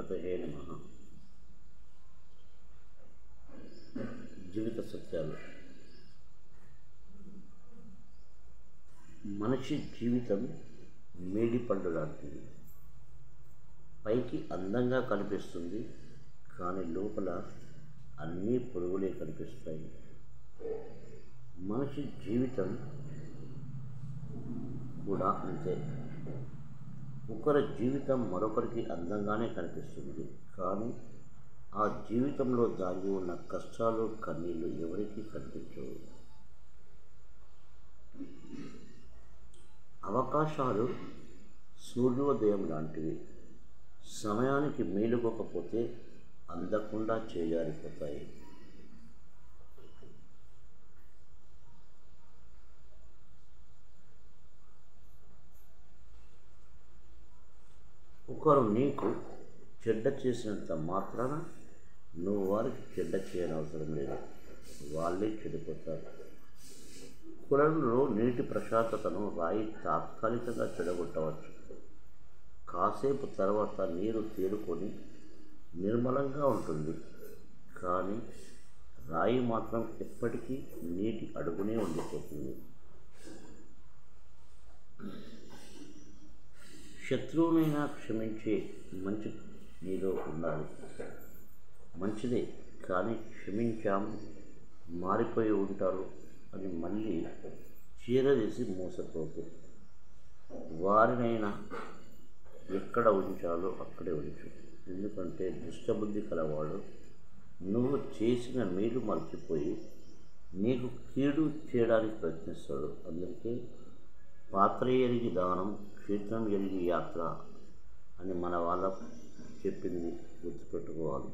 గణపతయే నమ జీవిత సత్యాలు మనిషి జీవితం మేడి పండు లాంటిది పైకి అందంగా కనిపిస్తుంది కానీ లోపల అన్నీ పురుగులే కనిపిస్తాయి మనిషి జీవితం కూడా అంతే ఒకరి జీవితం మరొకరికి అందంగానే కనిపిస్తుంది కానీ ఆ జీవితంలో దాగి ఉన్న కష్టాలు కన్నీళ్ళు ఎవరికీ కనిపించవు అవకాశాలు సూర్యోదయం లాంటివి సమయానికి మేలుకోకపోతే అందకుండా చేజారిపోతాయి ఒకరు నీకు చెడ్డ చేసినంత మాత్రాన నువ్వు వారికి చెడ్డ చేయనవసరం లేదు వాళ్ళే చెడిపోతారు కులంలో నీటి ప్రశాంతతను రాయి తాత్కాలికంగా చెడగొట్టవచ్చు కాసేపు తర్వాత నీరు తేరుకొని నిర్మలంగా ఉంటుంది కానీ రాయి మాత్రం ఎప్పటికీ నీటి అడుగునే ఉండిపోతుంది శత్రువునైనా క్షమించే మంచి నీలో ఉండాలి మంచిదే కానీ క్షమించాము మారిపోయి ఉంటారు అని మళ్ళీ చీరదీసి మోసపోకు వారినైనా ఎక్కడ ఉంచాలో అక్కడే ఉంచు ఎందుకంటే దుష్టబుద్ధి కలవాడు నువ్వు చేసిన మేలు మర్చిపోయి నీకు కీడు చేయడానికి ప్రయత్నిస్తాడు అందుకే పాత్ర ఎరిగి దానం క్షేత్రం ఎరిగి యాత్ర అని మన వాళ్ళ చెప్పింది గుర్తుపెట్టుకోవాలి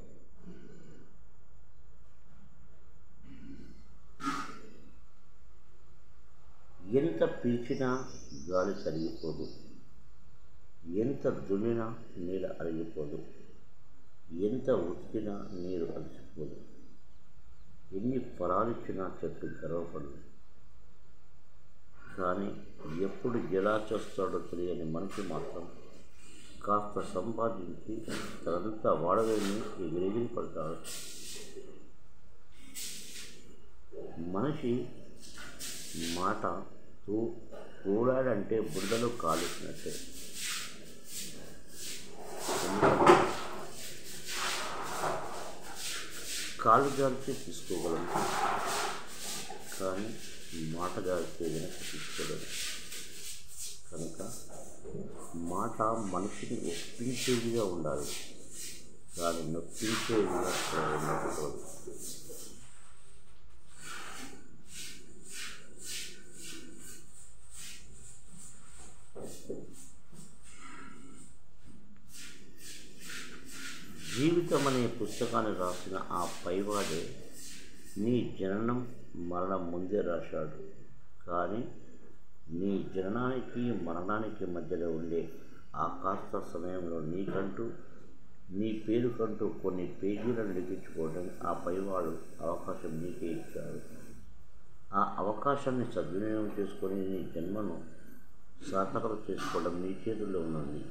ఎంత పీల్చినా గాలి సరిగిపోదు ఎంత దున్నినా నీళ్ళ అరిగిపోదు ఎంత ఉతికినా నీరు అలసిపోదు ఎన్ని ఫలాలిచ్చినా చెట్టు గర్వపడదు కానీ ఎప్పుడు ఎలా చేస్తాడో తెలియని మనిషి మాత్రం కాస్త సంపాదించి తనంతా వాడవేమి ఎగిరెగిరి పడతాడు మనిషి మాట తూ తూడాడంటే బురదలో కాలుసినట్టే కాలు జారితే తీసుకోగలం కానీ మాట జారితే వెనక్కి తీసుకోలేదు కనుక మాట మనిషిని ఒప్పించేదిగా ఉండాలి కానీ నొప్పించేదిగా ఉండకూడదు జీవితం అనే పుస్తకాన్ని రాసిన ఆ పైవాడే నీ జననం మరణం ముందే రాశాడు కానీ నీ జననానికి మరణానికి మధ్యలో ఉండే ఆ కాస్త సమయంలో నీకంటూ నీ పేరుకంటూ కొన్ని పేజీలను లిఖించుకోవడం ఆ పైవాడు అవకాశం నీకే ఇచ్చాడు ఆ అవకాశాన్ని సద్వినియోగం చేసుకొని నీ జన్మను సార్థకత చేసుకోవడం నీ చేతుల్లో ఉన్నది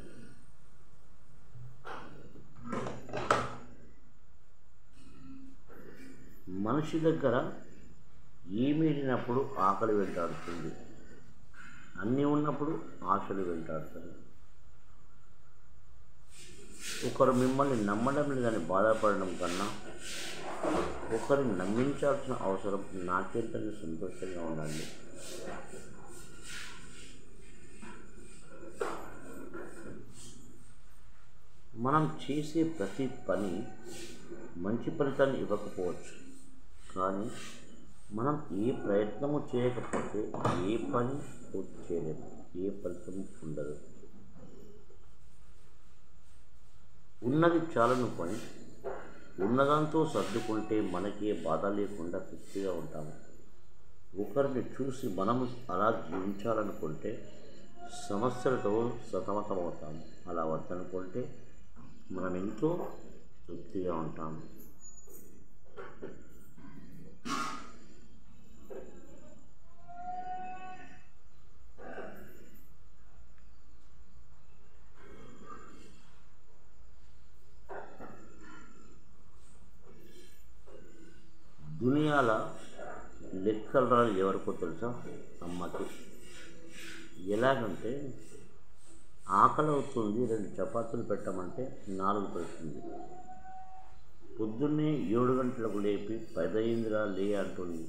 మనిషి దగ్గర ఏమీడినప్పుడు ఆకలి వెంటాడుతుంది అన్నీ ఉన్నప్పుడు ఆశలు వెంటాడుతాయి ఒకరు మిమ్మల్ని నమ్మడం లేదని బాధపడడం కన్నా ఒకరిని నమ్మించాల్సిన అవసరం నాకేంటనే సంతోషంగా ఉండండి మనం చేసే ప్రతి పని మంచి ఫలితాన్ని ఇవ్వకపోవచ్చు కానీ మనం ఏ ప్రయత్నము చేయకపోతే ఏ పని పూర్తి చేయలేము ఏ ఫలితం ఉండదు ఉన్నది చాలను పని ఉన్నదాంతో సర్దుకుంటే మనకి ఏ బాధ లేకుండా తృప్తిగా ఉంటాము ఒకరిని చూసి మనము అలా జీవించాలనుకుంటే సమస్యలతో సతమతమవుతాము అలా వద్దనుకుంటే మనం ఎంతో తృప్తిగా ఉంటాము ఇవాళ లెక్కలు రాదు ఎవరికో తెలుసా అమ్మకి ఎలాగంటే ఆకలి అవుతుంది రెండు చపాతీలు పెట్టమంటే నాలుగు పెడుతుంది పొద్దున్నే ఏడు గంటలకు లేపి పదయిందిరా లే అంటుంది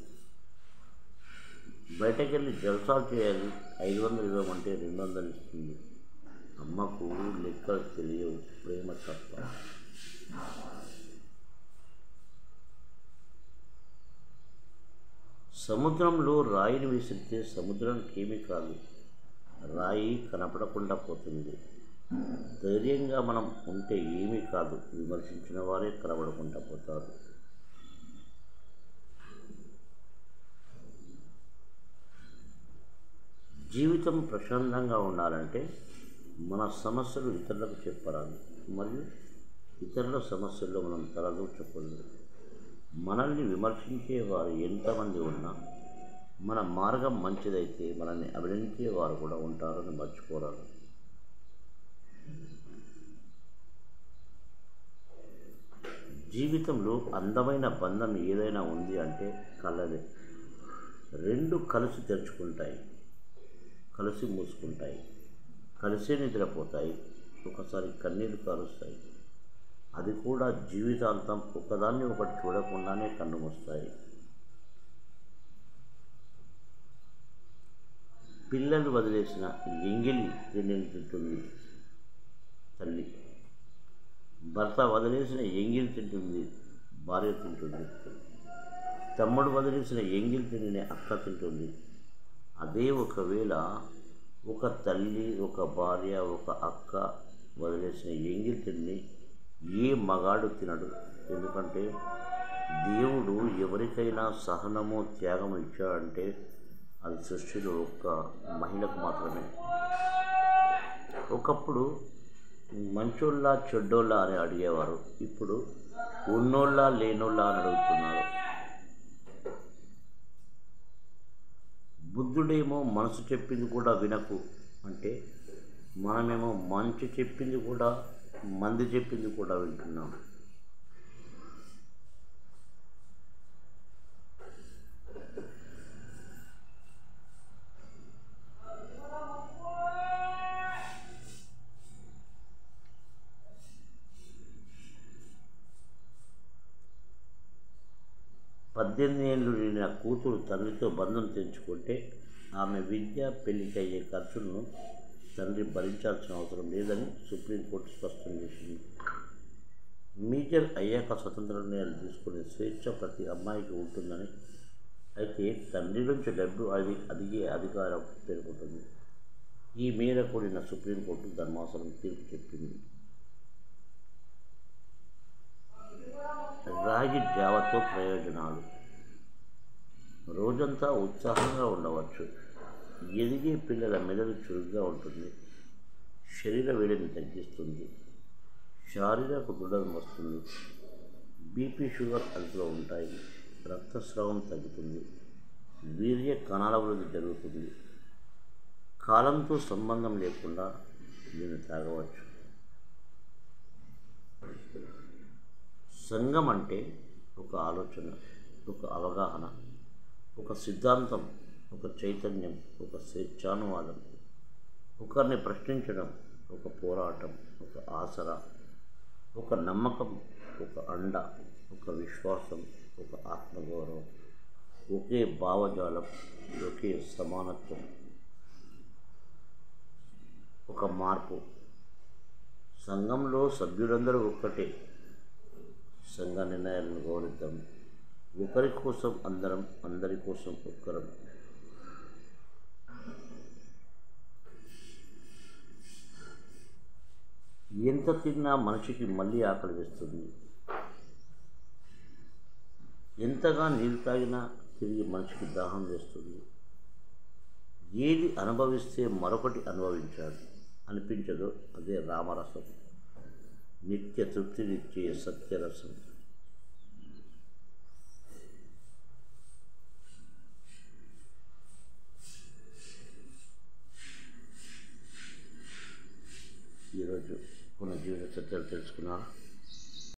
బయటకెళ్ళి జల్సాలు చేయాలి ఐదు వందలు ఇవ్వమంటే రెండు వందలు ఇస్తుంది అమ్మకు లెక్కలు తెలియవు ప్రేమ తప్ప సముద్రంలో రాయిని విసిరితే సముద్రానికి ఏమీ కాదు రాయి కనపడకుండా పోతుంది ధైర్యంగా మనం ఉంటే ఏమీ కాదు విమర్శించిన వారే కనబడకుండా పోతారు జీవితం ప్రశాంతంగా ఉండాలంటే మన సమస్యలు ఇతరులకు చెప్పరాదు మరియు ఇతరుల సమస్యల్లో మనం తలదూర్చకూడదు మనల్ని విమర్శించే వారు ఎంతమంది ఉన్నా మన మార్గం మంచిదైతే మనల్ని అభినందించే వారు కూడా ఉంటారని మర్చిపోరాదు జీవితంలో అందమైన బంధం ఏదైనా ఉంది అంటే కళ్ళదే రెండు కలిసి తెరుచుకుంటాయి కలిసి మూసుకుంటాయి కలిసే నిద్రపోతాయి ఒకసారి కన్నీరు కారుస్తాయి అది కూడా జీవితాంతం ఒకదాన్ని ఒకటి చూడకుండానే కన్ను మూస్తాయి పిల్లలు వదిలేసిన ఎంగిలి తిండిని తింటుంది తల్లి భర్త వదిలేసిన ఎంగిలి తింటుంది భార్య తింటుంది తమ్ముడు వదిలేసిన ఎంగిలి తిండిని అక్క తింటుంది అదే ఒకవేళ ఒక తల్లి ఒక భార్య ఒక అక్క వదిలేసిన ఎంగిలి తిండిని ఏ మగాడు తినడు ఎందుకంటే దేవుడు ఎవరికైనా సహనము త్యాగము ఇచ్చాడంటే అది సృష్టిలో ఒక్క మహిళకు మాత్రమే ఒకప్పుడు మంచోళ్ళ చెడ్డోళ్ళ అని అడిగేవారు ఇప్పుడు ఉన్నోళ్ళ లేనోళ్ళ అని అడుగుతున్నారు బుద్ధుడేమో మనసు చెప్పింది కూడా వినకు అంటే మనమేమో మంచి చెప్పింది కూడా మంది చెప్పింది కూడా వింటున్నాం పద్దెనిమిది ఏళ్ళు నిండిన కూతురు తండ్రితో బంధం తెంచుకుంటే ఆమె విద్య పెళ్లికి అయ్యే ఖర్చులను తండ్రి భరించాల్సిన అవసరం లేదని సుప్రీంకోర్టు స్పష్టం చేసింది మేజర్ అయ్యాక స్వతంత్ర నిర్ణయాలు తీసుకునే స్వేచ్ఛ ప్రతి అమ్మాయికి ఉంటుందని అయితే తండ్రి నుంచి డబ్బు అది అదిగే అధికారం పేర్కొంటుంది ఈ మేరకు నిన్న సుప్రీంకోర్టు ధర్మాసనం తీర్పు చెప్పింది రాగి జావతో ప్రయోజనాలు రోజంతా ఉత్సాహంగా ఉండవచ్చు ఎదిగే పిల్లల మెదడు చురుగ్గా ఉంటుంది శరీర వేడిని తగ్గిస్తుంది శారీరక దృఢం వస్తుంది బీపీ షుగర్ అదుపులో ఉంటాయి రక్తస్రావం తగ్గుతుంది వీర్య కణాల వృద్ధి జరుగుతుంది కాలంతో సంబంధం లేకుండా దీన్ని తాగవచ్చు సంఘం అంటే ఒక ఆలోచన ఒక అవగాహన ఒక సిద్ధాంతం ఒక చైతన్యం ఒక స్వేచ్ఛానువాదం ఒకరిని ప్రశ్నించడం ఒక పోరాటం ఒక ఆసరా ఒక నమ్మకం ఒక అండ ఒక విశ్వాసం ఒక ఆత్మగౌరవం ఒకే భావజాలం ఒకే సమానత్వం ఒక మార్పు సంఘంలో సభ్యులందరూ ఒక్కటే సంఘ నిర్ణయాలను గౌరవిద్దాం ఒకరి కోసం అందరం అందరి కోసం ఒక్కరం ఎంత తిన్నా మనిషికి మళ్ళీ ఆకలి వేస్తుంది ఎంతగా నీరు తాగినా తిరిగి మనిషికి దాహం వేస్తుంది ఏది అనుభవిస్తే మరొకటి అనుభవించాడు అనిపించదో అదే రామరసం నిత్య తృప్తినిచ్చే సత్యరసం ఈరోజు కొన్ని జీవిత సత్యాలు తెలుసుకున్నారా